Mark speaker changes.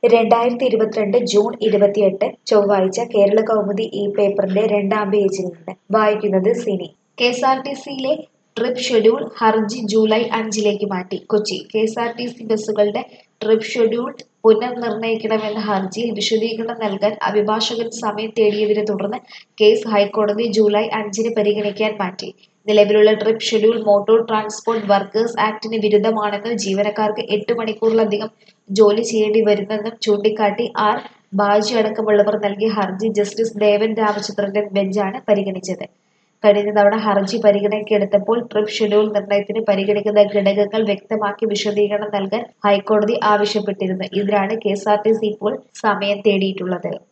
Speaker 1: രണ്ടായിരത്തി ഇരുപത്തിരണ്ട് ജൂൺ ഇരുപത്തിയെട്ട് ചൊവ്വാഴ്ച കേരള കൗമുദി ഈ പേപ്പറിന്റെ രണ്ടാം പേജിൽ നിന്ന് വായിക്കുന്നത് സിനി കെ എസ് ആർ ടി സിയിലെ ട്രിപ്പ് ഷെഡ്യൂൾ ഹർജി ജൂലൈ അഞ്ചിലേക്ക് മാറ്റി Kochi K S R T C ബസ്സുകളുടെ ട്രിപ്പ് ഷെഡ്യൂൾ പുനർനിർണയിക്കണമെന്ന ഹർജിയിൽ വിശദീകരണം നൽകാൻ അഭിഭാഷകൻ സമയം തേടിയതിനെ തുടർന്ന് കേസ് ഹൈക്കോടതി ജൂലൈ അഞ്ചിന് പരിഗണിക്കാൻ മാറ്റി നിലവിലുള്ള trip schedule motor transport workers ആക്ടിന് വിരുദ്ധമാണെന്നും ജീവനക്കാർക്ക് എട്ട് മണിക്കൂറിലധികം ജോലി ചെയ്യേണ്ടി വരുന്നെന്നും ചൂണ്ടിക്കാട്ടി ആർ ബാജി അടക്കമുള്ളവർ നൽകിയ ഹർജി ജസ്റ്റിസ് ദേവൻ രാമചന്ദ്രന്റെ ബെഞ്ചാണ് പരിഗണിച്ചത് കഴിഞ്ഞ തവണ ഹർജി പരിഗണനയ്ക്കെടുത്തപ്പോൾ ട്രിപ്പ് ഷെഡ്യൂൾ നിർണയത്തിന് പരിഗണിക്കുന്ന ഘടകങ്ങൾ വ്യക്തമാക്കി വിശദീകരണം നൽകാൻ ഹൈക്കോടതി ആവശ്യപ്പെട്ടിരുന്നു ഇതിനാണ് K S R T C ഇപ്പോൾ സമയം തേടിയിട്ടുള്ളത്